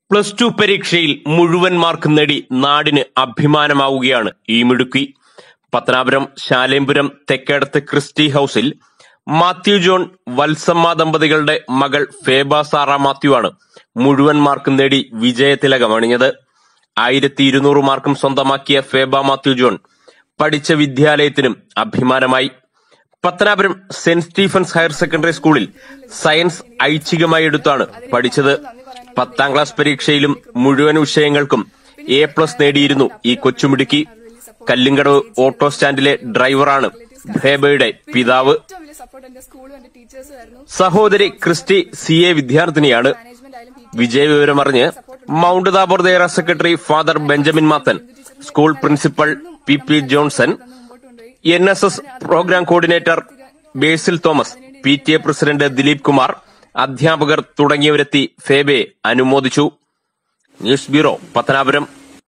plus two പരീക്ഷയിൽ മുഴുവൻ mark നേടി നാടിന് അഭിമാനമാവുകയാണ് ഈ മിടുക്കി പത്തനാപുരം ശാലേംപുരം തെക്കേടത്ത് ക്രിസ്റ്റി ഹൌസിൽ മാത്യു ജോൺ വത്സമ്മ ദമ്പതികളുടെ മകൾ ഫേബ സാറ മാത്യു ആണ് മുഴുവൻ മാർക്കും നേടി വിജയതിലകമണിഞ്ഞത് ആയിരത്തി ഇരുന്നൂറ് മാർക്കും സ്വന്തമാക്കിയ ഫേബ മാത്യു ജോൺ പഠിച്ച വിദ്യാലയത്തിനും അഭിമാനമായി Pathanapuram Saint Stephen's higher secondary സ്കൂളിൽ സയൻസ് ഐച്ഛികമായി എടുത്താണ് പഠിച്ചത് പത്താം ക്ലാസ് പരീക്ഷയിലും മുഴുവൻ വിഷയങ്ങൾക്കും എ പ്ലസ് നേടിയിരുന്നു ഈ കൊച്ചുമിടുക്കി കല്ലിങ്കടവ് ഓട്ടോ സ്റ്റാൻഡിലെ ഡ്രൈവറാണ് ഫേബയുടെ പിതാവ് ഏറ്റവും വലിയ സപ്പോർട്ട് എന്റെ സ്കൂളും എന്റെ ടീച്ചേഴ്സും ആയിരുന്നു സഹോദരി ക്രിസ്റ്റി സി എ വിദ്യാർത്ഥിനിയാണ് മാനേജ്മെന്റ് ആയാലും വിജയവിവരമറിഞ്ഞ് മൗണ്ട് താബോർ ദേറ secretary father Benjamin Mathan school principal P P Johnson മുമ്പോട്ട് കൊണ്ടുപോയി N S S program coordinator Basil Thomas P T A president Dileep Kumar അധ്യാപകർ തുടങ്ങിയവരെത്തി ഫേബയെ അനുമോദിച്ചു ന്യൂസ് ബ്യൂറോ പത്തനാപുരം